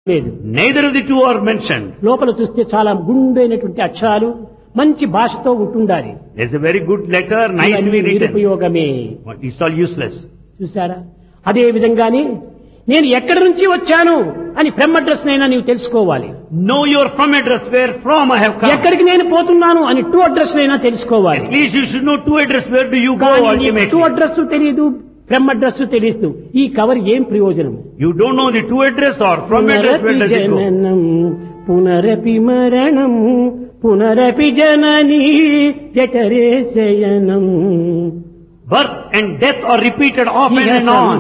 లేదు Neither of the two are mentioned. లోపల చూస్తే చాలా గుండైనటువంటి అక్షరాలు మంచి భాషతో ఉంటుండాలి There's a very good letter, nicely ఇవన్నీ written. నిరుపయోగమే But It's all useless. చూసారా అదే విధంగానే నేను ఎక్కడి నుంచి వచ్చాను అని ఫ్రమ్ అడ్రస్ నైనా నీవు తెలుసుకోవాలి Know your from address, where from I have come. ఎక్కడికి నేను పోతున్నాను అని టూ అడ్రస్ నైనా తెలుసుకోవాలి At least you should know to address, where do you go కానీ టూ ultimately. అడ్రస్ తెలియదు ఫ్రమ్ అడ్రస్ తెలియదు ఈ కవర్ ఏం ప్రయోజనం You don't know the to address or from address, where does it go? జననం పునరపి మరణం పునరపి జననీ జఠరే శయనం Birth and death are repeated off He and has on.